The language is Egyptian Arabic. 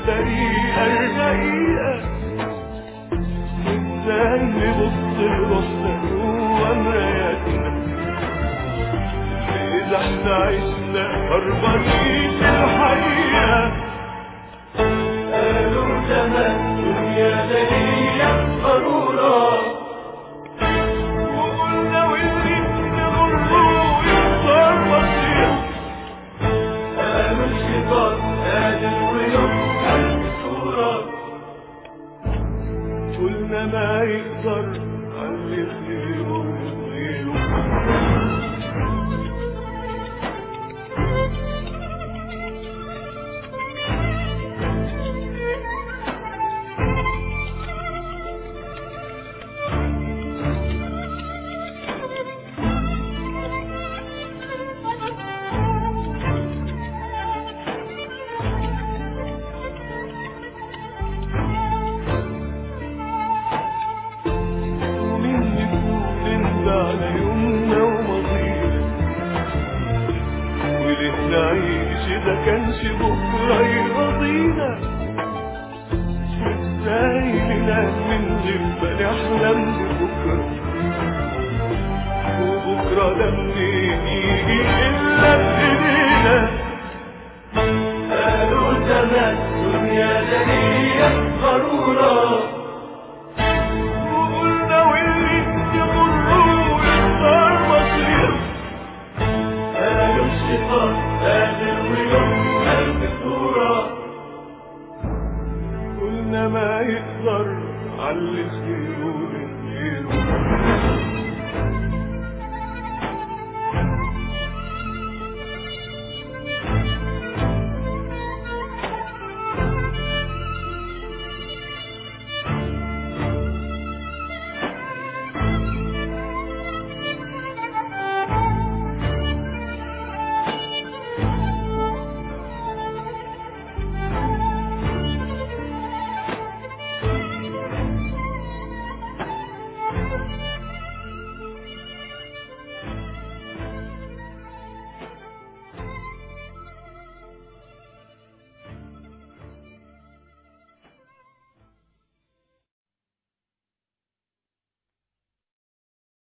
البريئة الرقيقة ازاي نبص لروحنا جوا مراياتنا إذا احنا عشنا هربانين في الحقيقة قالوا زمان دنيا دنيا ضرورة وقلنا واللي نمره يختار مصير قالوا الشيطان قادر ويبقى الصورة قلنا ما يقدر علي خيره وغيره ومين يكون انت على يومنا وماضينا وليه نعيش اذا كانش بكره يرضينا وازاي ننام من غير ما نحلم ببكره وبكره ده منين يجي الا بايدينا قالوا زمان دنيا دنيا ضروره وقلنا واللي تمروا يختار مصير قالوا الشيطان قادر ويوم قلب الصورة قلنا ما يقدر على